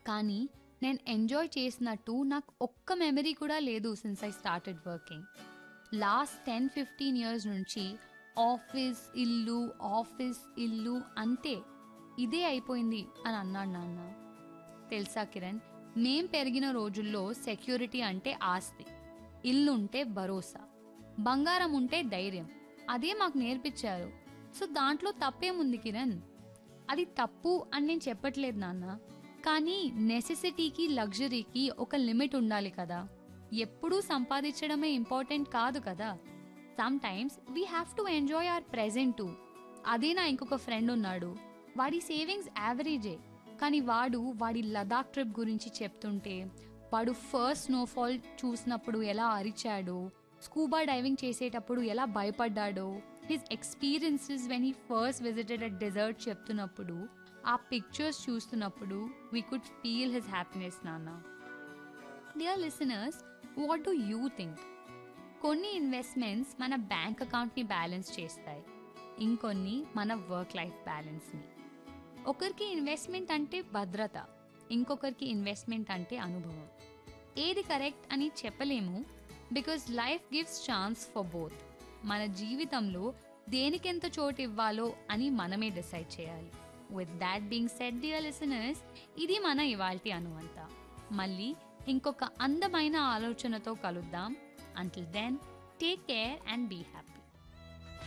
కానీ నేను ఎంజాయ్ చేసినట్టు నాకు ఒక్క మెమరీ కూడా లేదు since I started working last ten fifteen years నుంచి ఆఫీస్ ఇల్లు ఆఫీస్ ఇల్లు అంతే ఇదే అయిపోయింది అని అన్నాడు నాన్న తెలుసా కిరణ్ మేం పెరిగిన రోజుల్లో సెక్యూరిటీ అంటే ఆస్తి ఇల్లు ఉంటే భరోసా బంగారం ఉంటే ధైర్యం అదే మాకు నేర్పించారు సో దాంట్లో తప్పేముంది కిరణ్ అది తప్పు అని నేను చెప్పట్లేదు నాన్న కానీ నెసెసిటీకి లగ్జరీకి ఒక లిమిట్ ఉండాలి కదా ఎప్పుడూ సంపాదించడమే ఇంపార్టెంట్ కాదు కదా sometimes we have to enjoy our present too అదే నా ఇంకొక ఫ్రెండ్ ఉన్నాడు వాడి సేవింగ్స్ యావరేజే కానీ వాడు వాడి లదాఖ్ ట్రిప్ గురించి చెప్తుంటే వాడు ఫస్ట్ స్నోఫాల్ చూసినప్పుడు ఎలా అరిచాడో స్కూబా డైవింగ్ చేసేటప్పుడు ఎలా భయపడ్డాడో his experiences when he first visited a desert చెప్తున్నప్పుడు ఆ పిక్చర్స్ చూస్తున్నప్పుడు we could feel his happiness నాన్న dear listeners what do you think కొన్ని ఇన్వెస్ట్మెంట్స్ మన బ్యాంక్ అకౌంట్ని బ్యాలెన్స్ చేస్తాయి ఇంకొన్ని మన వర్క్ లైఫ్ బ్యాలెన్స్ని ఒకరికి ఇన్వెస్ట్మెంట్ అంటే భద్రత ఇంకొకరికి ఇన్వెస్ట్మెంట్ అంటే అనుభవం ఏది కరెక్ట్ అని చెప్పలేము because life gives chance for both మన జీవితంలో దేనికెంత చోటు ఇవ్వాలో అని మనమే డిసైడ్ చేయాలి with that being said dear listeners ఇది మన ఇవాల్టి అనువంత మళ్ళీ ఇంకొక అందమైన ఆలోచనతో కలుద్దాం until then take care and be happy